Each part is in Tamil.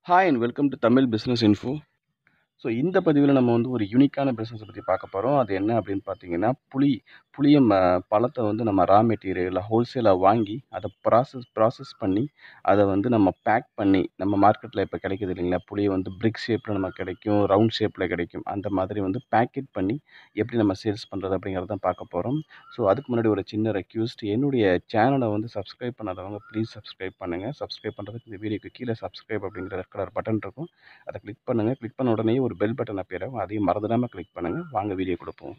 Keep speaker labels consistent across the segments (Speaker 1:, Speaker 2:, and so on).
Speaker 1: Hi and welcome to Tamil business info so இந்த பதிவில் நம்ம வந்து ஒரு யூனிக்கான பிஸ்னஸை பற்றி பார்க்க போகிறோம் அது என்ன அப்படின்னு பார்த்தீங்கன்னா புளி புளியம் அஹ், பழத்தை வந்து நம்ம ரா மெட்டீரியலில் ஹோல்சேலாக வாங்கி அதை ப்ராசஸ் ப்ராசஸ் பண்ணி அதை வந்து நம்ம பேக் பண்ணி நம்ம மார்க்கெட்டில் இப்போ கிடைக்குது இல்லைங்களா புளியை வந்து பிரிக் ஷேப்பில் நமக்கு கிடைக்கும் ரவுண்ட் ஷேப்பில் கிடைக்கும் அந்த மாதிரி வந்து பேக்கெட் பண்ணி எப்படி நம்ம சேல்ஸ் பண்ணுறது அப்படிங்கிறத தான் பார்க்க போகிறோம் ஸோ அதுக்கு முன்னாடி ஒரு சின்ன ரெக்யூஸ்ட் என்னுடைய சேனலை வந்து சப்ஸ்கிரைப் பண்ணாதவங்க ப்ளீஸ் சப்ஸ்கிரைப் பண்ணுங்கள் சப்ஸ்கிரைப் பண்ணுறதுக்கு இந்த வீடியோக்கு கீழே சப்ஸ்கிரைப் அப்படிங்கிற ரெட் கலர் பட்டன் இருக்கும் அதை கிளிக் பண்ணுங்கள் கிளிக் பண்ண உடனே ஒரு பெல் பட்டன் appear ஆகும் அதையும் மறந்துடாமல் கிளிக் பண்ணுங்கள் வாங்க வீடியோ கொடுப்போம்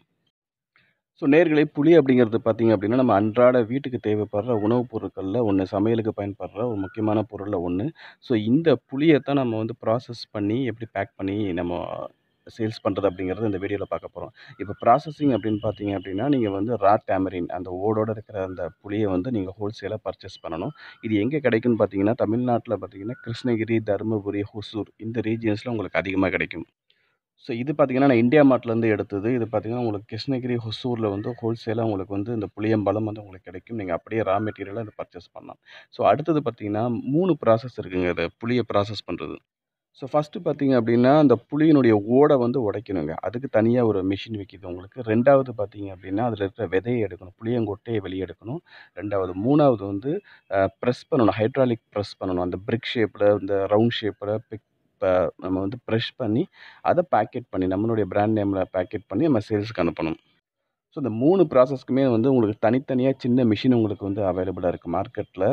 Speaker 1: ஸோ நேர்களே புளி அப்படிங்கிறது பார்த்தீங்க அப்படின்னா நம்ம அன்றாட வீட்டுக்கு தேவைப்படுற உணவுப் பொருட்களில் ஒன்று சமையலுக்கு பயன்படுற ஒரு முக்கியமான பொருளில் ஒன்று ஸோ இந்த புளியை தான் நம்ம வந்து ப்ராசஸ் பண்ணி எப்படி பேக் பண்ணி நம்ம சேல்ஸ் பண்ணுறது அப்படிங்கிறது இந்த வீடியோவில் பார்க்க போகிறோம் இப்போ ப்ராசஸிங் அப்படின்னு பார்த்தீங்க அப்படின்னா நீங்கள் வந்து ரா டேமரின் அந்த ஓடோட இருக்கிற அந்த புளியை வந்து நீங்கள் ஹோல்சேலாக பர்ச்சேஸ் பண்ணணும் இது எங்கே கிடைக்கும்னு பார்த்தீங்கன்னா தமிழ்நாட்டில் பார்த்தீங்கன்னா கிருஷ்ணகிரி தருமபுரி ஹொசூர் இந்த ரீஜியன்ஸில் உங்களுக்கு அதிகமாக கிடைக்கும் ஸோ இது பார்த்தீங்கன்னா நான் இந்தியா மார்ட்லேருந்து எடுத்தது இது பார்த்தீங்கன்னா உங்களுக்கு கிருஷ்ணகிரி ஹொசூரில் வந்து ஹோல்சேலாக உங்களுக்கு வந்து இந்த புளியம்பழம் வந்து உங்களுக்கு கிடைக்கும் நீங்கள் அப்படியே ரா மெட்டீரியலாக இதை பர்ச்சேஸ் பண்ணலாம் ஸோ அடுத்தது பார்த்தீங்கன்னா மூணு ப்ராசஸ் இருக்குங்க இதை புளியை ப்ராசஸ் பண்ணுறது ஸோ ஃபஸ்ட்டு பார்த்தீங்க அப்படின்னா அந்த புளியினுடைய ஓடை வந்து உடைக்கணுங்க அதுக்கு தனியாக ஒரு மிஷின் விற்கிது உங்களுக்கு ரெண்டாவது பார்த்தீங்க அப்படின்னா அதில் இருக்கிற விதையை எடுக்கணும் புளியங்கொட்டையை வெளியே எடுக்கணும் ரெண்டாவது மூணாவது வந்து ப்ரெஸ் பண்ணணும் ஹைட்ராலிக் ப்ரெஸ் பண்ணணும் அந்த பிரிக் ஷேப்பில் இந்த ரவுண்ட் ஷேப்பில் பிக் நம்ம வந்து ப்ரெஷ் பண்ணி அதை பேக்கெட் பண்ணி நம்மளுடைய பிராண்ட் நேமில் பேக்கெட் பண்ணி நம்ம சேல்ஸுக்கு அனுப்பணும் ஸோ இந்த மூணு ப்ராசஸ்க்குமே வந்து உங்களுக்கு தனித்தனியாக சின்ன மிஷின் உங்களுக்கு வந்து அவைலபிளாக இருக்குது மார்க்கெட்டில்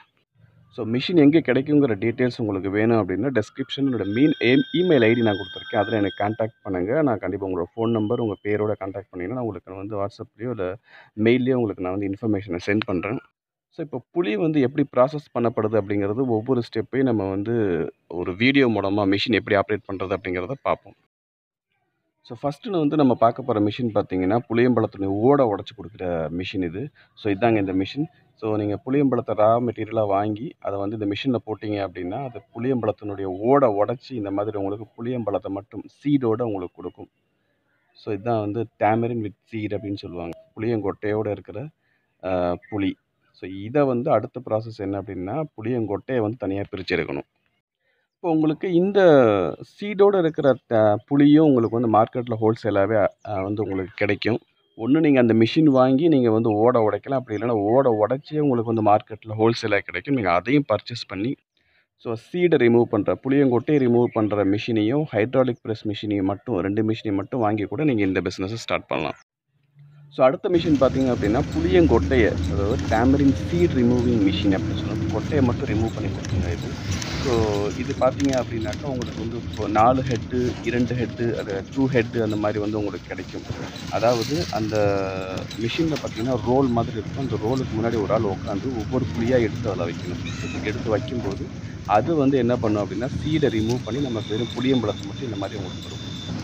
Speaker 1: ஸோ மிஷின் எங்கே கிடைக்குங்கிற டீட்டெயில்ஸ் உங்களுக்கு வேணும் அப்படின்னா டெஸ்கிரிப்ஷன் என்னோட மீன் இமெயில் ஐடி நான் கொடுத்துருக்கேன் அதில் எனக்கு கான்டாக்ட் பண்ணுங்கள் நான் கண்டிப்பாக உங்களோட ஃபோன் நம்பர் உங்கள் பேரோட கான்டாக்ட் பண்ணிங்கன்னா நான் உங்களுக்கு வந்து வாட்ஸ்அப்லேயோ இல்லை மெயிலையோ உங்களுக்கு நான் வந்து இன்ஃபர்மேஷனை சென்ட் பண்ணுறேன் ஸோ இப்போ புளி வந்து எப்படி ப்ராசஸ் பண்ணப்படுது அப்படிங்கிறது ஒவ்வொரு ஸ்டெப்பையும் நம்ம வந்து ஒரு வீடியோ மூலமாக மிஷின் எப்படி ஆப்ரேட் பண்ணுறது அப்படிங்கிறத பார்ப்போம் ஸோ ஃபஸ்ட்டு வந்து நம்ம பார்க்க போகிற மிஷின் பார்த்தீங்கன்னா புளியம்பழத்துடைய ஓடை உடச்சி கொடுக்குற மிஷின் இது ஸோ இதாங்க இந்த மிஷின் ஸோ நீங்கள் புளியம்பழத்தை ரா மெட்டீரியலாக வாங்கி அதை வந்து இந்த மிஷினில் போட்டிங்க அப்படின்னா அது புளியம்பழத்தினுடைய ஓடை உடச்சி இந்த மாதிரி உங்களுக்கு புளியம்பழத்தை மட்டும் சீடோடு உங்களுக்கு கொடுக்கும் ஸோ இதுதான் வந்து டேமரின் வித் சீட் அப்படின்னு சொல்லுவாங்க புளியங்கொட்டையோடு இருக்கிற ஆஹ், புளி ஸோ இதை வந்து அடுத்த ப்ராசஸ் என்ன அப்படின்னா புளியங்கொட்டையை வந்து தனியாக பிரித்து எடுக்கணும் இப்போ உங்களுக்கு இந்த சீடோடு இருக்கிற த- புளியும் உங்களுக்கு வந்து மார்க்கெட்டில் ஹோல்சேலாகவே வந்து உங்களுக்கு கிடைக்கும் ஒன்று நீங்கள் அந்த மிஷின் வாங்கி நீங்கள் வந்து ஓட உடைக்கலாம் அப்படி இல்லைன்னா ஓட உடச்சி உங்களுக்கு வந்து மார்க்கெட்டில் ஹோல்சேலாக கிடைக்கும் நீங்கள் அதையும் பர்ச்சேஸ் பண்ணி ஸோ சீடை ரிமூவ் பண்ணுற புளியங்கொட்டையை ரிமூவ் பண்ணுற மிஷினையும் ஹைட்ராலிக் ப்ரெஸ் மிஷினையும் மட்டும் ரெண்டு மிஷினையும் மட்டும் வாங்கி கூட நீங்கள் இந்த பிஸ்னஸை ஸ்டார்ட் பண்ணலாம் ஸோ அடுத்த மிஷின் பார்த்தீங்க அப்படின்னா புளியங்கொட்டையை அதாவது டேமரின் சீட் ரிமூவிங் மிஷின் அப்படின்னு சொல்லுவாங்க கொட்டையை மட்டும் ரிமூவ் பண்ணி கொடுத்துங்க இது ஸோ இது பார்த்தீங்க அப்படின்னாக்கா உங்களுக்கு வந்து இப்போ நாலு ஹெட்டு இரண்டு ஹெட்டு அது டூ ஹெட்டு அந்த மாதிரி வந்து உங்களுக்கு கிடைக்கும் அதாவது அந்த மிஷினில் பார்த்தீங்கன்னா ரோல் மாதிரி இருக்கும் அந்த ரோலுக்கு முன்னாடி ஒரு ஆள் உட்காந்து ஒவ்வொரு புளியாக எடுத்து அதில் வைக்கணும் எடுத்து வைக்கும்போது அது வந்து என்ன பண்ணும் அப்படின்னா சீடை ரிமூவ் பண்ணி நம்ம வெறும் புளியம்பழத்தை மட்டும் இந்த மாதிரி உங்களுக்கு கொடுக்கும்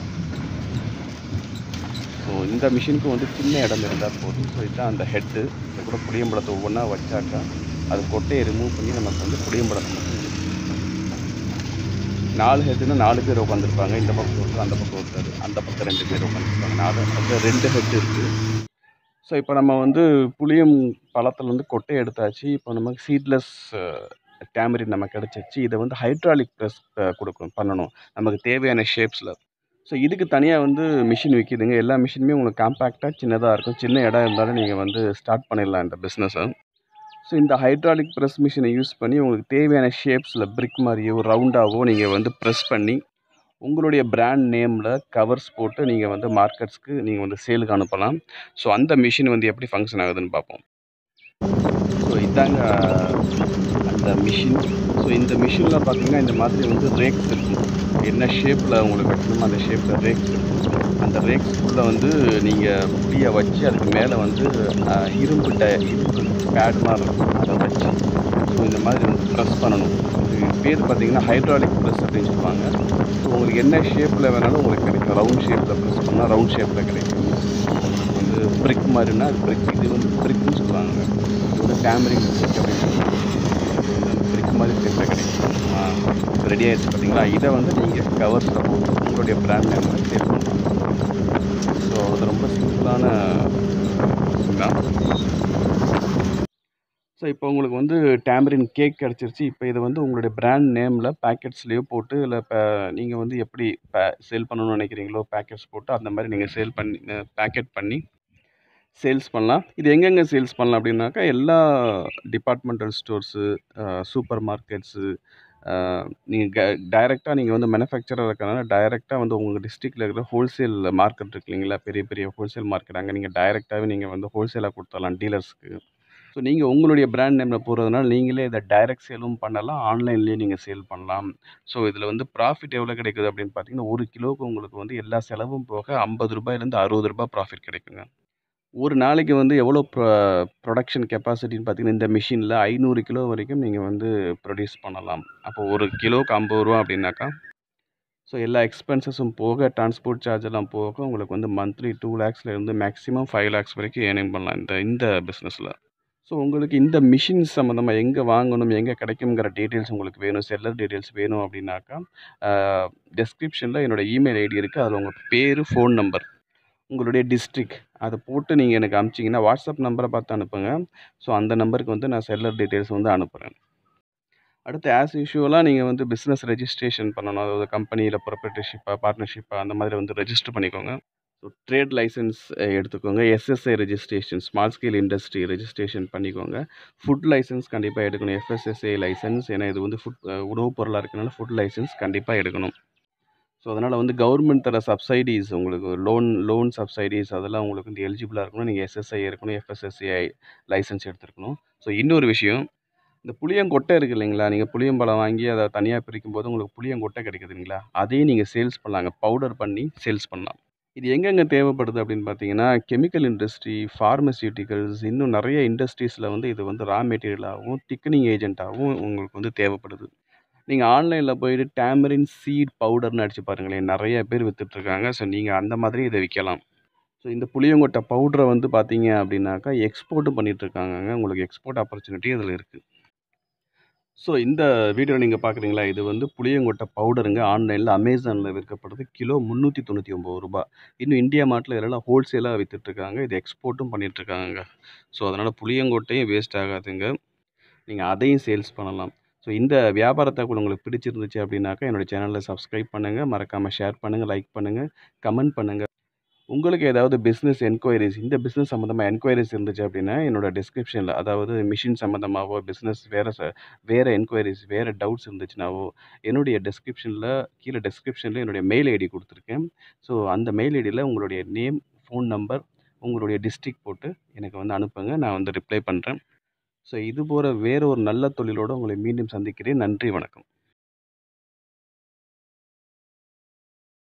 Speaker 1: ஸோ இந்த மிஷினுக்கு வந்து சின்ன இடம் இருந்தால் போதும் ஸோ இதுதான் அந்த ஹெட்டு இதை கூட புளியம்பழத்தை ஒவ்வொன்றா வச்சாக்கா அது கொட்டையை ரிமூவ் பண்ணி நமக்கு வந்து புளியம்பழத்தை மட்டும் கொடுக்கும். நாலு ஹெட்டுன்னா நாலு பேர் உட்காந்துருப்பாங்க இந்த பக்கம் ஒருத்தர் அந்த பக்கம் ஒருத்தர் அந்த பக்கம் ரெண்டு பேர் உட்காந்துருப்பாங்க நாலு அந்த ரெண்டு ஹெட் இருக்குது ஸோ இப்போ நம்ம வந்து புளியம் பழத்தில் வந்து கொட்டையை எடுத்தாச்சு இப்போ நமக்கு சீட்லெஸ் டேமரின் நமக்கு கிடச்சிச்சு இதை வந்து ஹைட்ராலிக் ப்ரெஸ் கொடுக்கணும் பண்ணணும் நமக்கு தேவையான ஷேப்ஸில் ஸோ இதுக்கு தனியாக வந்து மிஷின் விற்கிதுங்க எல்லா மிஷினுமே உங்களுக்கு காம்பேக்டாக சின்னதாக இருக்கும் சின்ன இடம் இருந்தாலும் நீங்கள் வந்து ஸ்டார்ட் பண்ணிடலாம் இந்த பிஸ்னஸை ஸோ இந்த ஹைட்ராலிக் ப்ரெஸ் மிஷினை யூஸ் பண்ணி உங்களுக்கு தேவையான ஷேப்ஸில் பிரிக் மாதிரியோ ரவுண்டாவோ நீங்கள் வந்து ப்ரெஸ் பண்ணி உங்களுடைய பிராண்ட் நேமில் கவர்ஸ் போட்டு நீங்கள் வந்து மார்க்கெட்ஸ்க்கு நீங்கள் வந்து சேலுக்கு அனுப்பலாம் ஸோ அந்த மிஷின் வந்து எப்படி ஃபங்க்ஷன் ஆகுதுன்னு பார்ப்போம் ஸோ இதாங்க அந்த மிஷின் ஸோ இந்த மிஷினில் பார்த்தீங்கன்னா இந்த மாதிரி வந்து ரேக்ஸ் இருக்கும் என்ன ஷேப்பில் உங்களுக்கு வைக்கணுமோ அந்த ஷேப்பில் ரேக்ஸ் இருக்கும் அந்த ரேக்ஸ்க்குள்ளே வந்து நீங்கள் புளியை வச்சு அதுக்கு மேலே வந்து ஆஹ், இரும்பு ட இரும்பு பேட் மாதிரி இருக்கும் அதை வச்சு ஸோ இந்த மாதிரி வந்து ப்ரெஸ் பண்ணணும் இது பேர் பார்த்தீங்கன்னா ஹைட்ராலிக் ப்ரெஸ் அப்படின்னு சொல்லுவாங்க ஸோ உங்களுக்கு என்ன ஷேப்பில் வேணாலும் உங்களுக்கு கிடைக்கும் ரவுண்ட் ஷேப்பில் ப்ரெஸ் பண்ணால் ரவுண்ட் ஷேப்பில் கிடைக்கும் உங்களுக்கு வந்து பிரிக் மாதிரினா அது பிரிக் இது வந்து பிரிக்னு சொல்லுவாங்க இது வந்து டேமரிங் பிரிக் அப்படின்னு சொல்லுவாங்க இது வந்து பிரிக் மாதிரி ஷேப்பில் கிடைக்கும் ரெடி ஆயிடுச்சு பார்த்தீங்களா இதை வந்து நீங்கள் கவர்ஸில் போட்டு உங்களுடைய பிராண்ட் நேமில் சேல் பண்ணலாம் ஸோ அது ரொம்ப சிம்பிளான தான் ஸோ இப்போ உங்களுக்கு வந்து டேம்பரின் கேக் கிடச்சிருச்சு இப்போ இதை வந்து உங்களுடைய பிராண்ட் நேமில் பேக்கெட்ஸ்லேயோ போட்டு இல்லை இப்போ நீங்கள் வந்து எப்படி பே சேல் பண்ணணும்னு நினைக்கிறீங்களோ பேக்கெட்ஸ் போட்டு அந்த மாதிரி நீங்கள் சேல் பண்ணி பேக்கெட் பண்ணி சேல்ஸ் பண்ணலாம் இது எங்கெங்கே சேல்ஸ் பண்ணலாம் அப்படின்னாக்கா எல்லா டிபார்ட்மெண்டல் ஸ்டோர்ஸு சூப்பர் மார்க்கெட்ஸு நீங்கள் க டைரெக்டாக நீங்கள் வந்து மேனுஃபேக்சராக இருக்கறனால டைரெக்டாக வந்து உங்கள் டிஸ்ட்ரிக்டில் இருக்கிற ஹோல்சேல் மார்க்கெட் இருக்கு இல்லைங்களா பெரிய பெரிய ஹோல்சேல் மார்க்கெட் அங்கே நீங்கள் டைரெக்டாகவே நீங்கள் வந்து ஹோல்சேலாக கொடுத்துடலாம் டீலர்ஸ்க்கு ஸோ நீங்கள் உங்களுடைய பிராண்ட் நேமில் போடுறதுனால நீங்களே இதை டைரக்ட் சேலும் பண்ணலாம் ஆன்லைன்லேயே நீங்கள் சேல் பண்ணலாம் ஸோ இதில் வந்து ப்ராஃபிட் எவ்வளோ கிடைக்குது அப்படின்னு பார்த்தீங்கன்னா ஒரு கிலோவுக்கு உங்களுக்கு வந்து எல்லா செலவும் போக ஐம்பது ரூபாயிலேருந்து அறுபது ரூபாய் ப்ராஃபிட் கிடைக்குங்க ஒரு நாளைக்கு வந்து எவ்வளோ ப்ரொ ப்ரொடக்ஷன் கெப்பாசிட்டின்னு பார்த்தீங்கன்னா இந்த மிஷினில் ஐநூறு கிலோ வரைக்கும் நீங்கள் வந்து ப்ரொடியூஸ் பண்ணலாம் அப்போ ஒரு கிலோவுக்கு ஐம்பது ரூபா அப்படின்னாக்கா ஸோ எல்லா எக்ஸ்பென்சஸும் போக டிரான்ஸ்போர்ட் சார்ஜ் எல்லாம் போக உங்களுக்கு வந்து மந்த்லி டூ லேக்ஸ்லேருந்து மேக்ஸிமம் ஃபைவ் லேக்ஸ் வரைக்கும் ஏர்னிங் பண்ணலாம் இந்த இந்த பிஸ்னஸில் ஸோ உங்களுக்கு இந்த மிஷின் சம்மந்தமாக எங்கே வாங்கணும் எங்கே கிடைக்குங்கிற டீட்டெயில்ஸ் உங்களுக்கு வேணும் செல்லர் டீட்டெயில்ஸ் வேணும் அப்படின்னாக்கா டெஸ்கிரிப்ஷனில் என்னோடய இமெயில் ஐடி இருக்குது அதில் உங்கள் பேர் ஃபோன் நம்பர் உங்களுடைய டிஸ்ட்ரிக் அதை போட்டு நீங்கள் எனக்கு அனுப்பிச்சிங்கன்னா வாட்ஸ்அப் நம்பரை பார்த்து அனுப்புங்க ஸோ அந்த நம்பருக்கு வந்து நான் செல்லர் டீட்டெயில்ஸ் வந்து அனுப்புகிறேன் அடுத்து ஆஸ் யூஷுவலாக நீங்கள் வந்து பிஸ்னஸ் ரெஜிஸ்ட்ரேஷன் பண்ணணும் அதாவது கம்பெனியில் ப்ரொப்ரேட்டர்ஷிப்பாக பார்ட்னர்ஷிப்பாக அந்த மாதிரி வந்து ரெஜிஸ்டர் பண்ணிக்கோங்க ஸோ ட்ரேட் லைசன்ஸ் எடுத்துக்கோங்க SSI registration small scale industry registration பண்ணிக்கோங்க ஃபுட் லைசன்ஸ் கண்டிப்பாக எடுக்கணும் எஃப்எஸ்எஸ்ஐ லைசன்ஸ் ஏன்னா இது வந்து ஃபுட் உணவுப் பொருளாக இருக்கனால ஃபுட் லைசன்ஸ் கண்டிப்பாக எடுக்கணும் ஸோ அதனால் வந்து கவர்மெண்ட் தர சப்சைடிஸ் உங்களுக்கு லோன் லோன் சப்சைடிஸ் அதெல்லாம் உங்களுக்கு வந்து எலிஜிபிளாக இருக்கணும் நீங்கள் எஸ்எஸ்ஐ இருக்கணும் எஃப்எஸ்எஸ்ஐ லைசன்ஸ் எடுத்துருக்கணும் ஸோ இன்னொரு விஷயம் இந்த புளியங்கொட்டை இருக்குது இல்லைங்களா நீங்கள் புளியம்பழம் வாங்கி அதை தனியாக பிரிக்கும் போது உங்களுக்கு புளியங்கொட்டை கிடைக்குது இல்லைங்களா அதையும் நீங்கள் சேல்ஸ் பண்ணலாங்க பவுடர் பண்ணி சேல்ஸ் பண்ணலாம் இது எங்கெங்கே தேவைப்படுது அப்படின்னு பார்த்தீங்கன்னா கெமிக்கல் இண்டஸ்ட்ரி ஃபார்மசியூட்டிக்கல்ஸ் இன்னும் நிறைய இண்டஸ்ட்ரீஸில் வந்து இது வந்து ரா மெட்டீரியலாகவும் திக்கனிங் ஏஜென்ட்டாகவும் உங்களுக்கு வந்து தேவைப்படுது நீங்கள் ஆன்லைனில் போயிட்டு டேமரின் சீட் பவுடர்னு அடிச்சு பாருங்களேன் நிறைய பேர் விற்றுட்ருக்காங்க ஸோ நீங்கள் அந்த மாதிரி இதை விற்கலாம் ஸோ இந்த புளியங்கொட்டை பவுடரை வந்து பார்த்தீங்க அப்படின்னாக்கா எக்ஸ்போர்ட்டும் பண்ணிகிட்ருக்காங்கங்க உங்களுக்கு எக்ஸ்போர்ட் ஆப்பர்ச்சுனிட்டி அதில் இருக்குது ஸோ இந்த வீடியோ நீங்கள் பார்க்குறீங்களா இது வந்து புளியங்கொட்டை பவுடருங்க ஆன்லைனில் அமேசானில் விற்கப்படுது கிலோ முந்நூற்றி தொண்ணூற்றி ஒம்பது ரூபா இன்னும் இந்தியா மார்ட்டில் இதெல்லாம் ஹோல்சேலாக விற்றுட்ருக்காங்க இது எக்ஸ்போர்ட்டும் பண்ணிகிட்ருக்காங்க ஸோ அதனால் புளியங்கொட்டையும் வேஸ்ட் ஆகாதுங்க நீங்கள் அதையும் சேல்ஸ் பண்ணலாம் ஸோ இந்த வியாபார தகவல் உங்களுக்கு பிடிச்சிருந்துச்சு அப்படின்னாக்கா என்னோடய சேனலில் சப்ஸ்கிரைப் பண்ணுங்கள் மறக்காமல் ஷேர் பண்ணுங்கள் லைக் பண்ணுங்கள் கமெண்ட் பண்ணுங்கள் உங்களுக்கு ஏதாவது பிஸ்னஸ் என்கொயரிஸ் இந்த பிஸ்னஸ் சம்மந்தமாக என்கொயரிஸ் இருந்துச்சு அப்படின்னா என்னோட டிஸ்கிரிப்ஷனில் அதாவது மிஷின் சம்மந்தமாகவோ பிஸ்னஸ் வேறு ச வேறு என்கொயரிஸ் வேறு டவுட்ஸ் இருந்துச்சுனாவோ என்னுடைய டிஸ்கிரிப்ஷனில் கீழே டிஸ்கிரிப்ஷனில் என்னுடைய மெயில் ஐடி கொடுத்துருக்கேன் ஸோ அந்த மெயில் ஐடியில் உங்களுடைய நேம் ஃபோன் நம்பர் உங்களுடைய டிஸ்ட்ரிக் போட்டு எனக்கு வந்து அனுப்புங்க நான் வந்து ரிப்ளை பண்ணுறேன் ஸோ இது போகிற வேறு ஒரு நல்ல தொழிலோடு உங்களை மீண்டும் சந்திக்கிறேன் நன்றி வணக்கம்